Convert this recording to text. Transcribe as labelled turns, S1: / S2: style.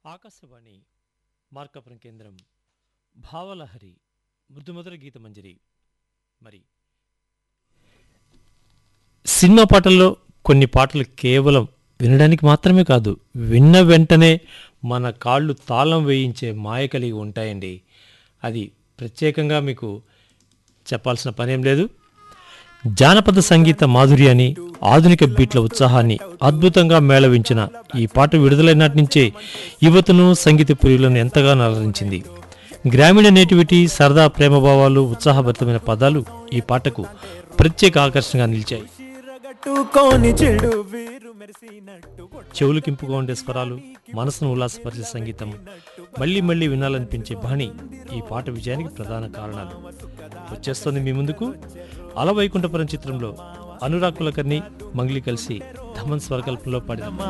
S1: ఆకాశవాణి మార్కాపురం కేంద్రం భావలహరి మృదుమధుర గీతమంజరి మరి సినిమా పాటల్లో కొన్ని పాటలు కేవలం వినడానికి మాత్రమే కాదు విన్న వెంటనే మన కాళ్ళు తాళం వేయించే మాయ కలిగి ఉంటాయండి అది ప్రత్యేకంగా మీకు చెప్పాల్సిన పనేం లేదు జానపద సంగీత మాధుర్యాన్ని ఆధునిక బీట్ల ఉత్సాహాన్ని అద్భుతంగా మేళవించిన ఈ పాట విడుదలైనటి నుంచే యువతను సంగీత ప్రియులను ఎంతగానో అలరించింది గ్రామీణ నేటివిటీ సరదా ప్రేమభావాలు ఉత్సాహభరితమైన పదాలు ఈ పాటకు ప్రత్యేక ఆకర్షణగా నిలిచాయి
S2: చీరగట్టుకోని చెడు వీరు మెరిసినట్టు
S1: చెవులు కింపుగా ఉండే స్వరాలు మనసును ఉల్లాసపరిచే సంగీతం మళ్ళీ మళ్ళీ వినాలనిపించే బాణి ఈ పాట విజయానికి ప్రధాన కారణాలు వచ్చేస్తోంది మీ ముందుకు అలవైకుంఠపురం చిత్రంలో అనురాగ్ కులకర్ణి మంగ్లీ కలిసి ధమన్ స్వరకల్పంలో పాడిన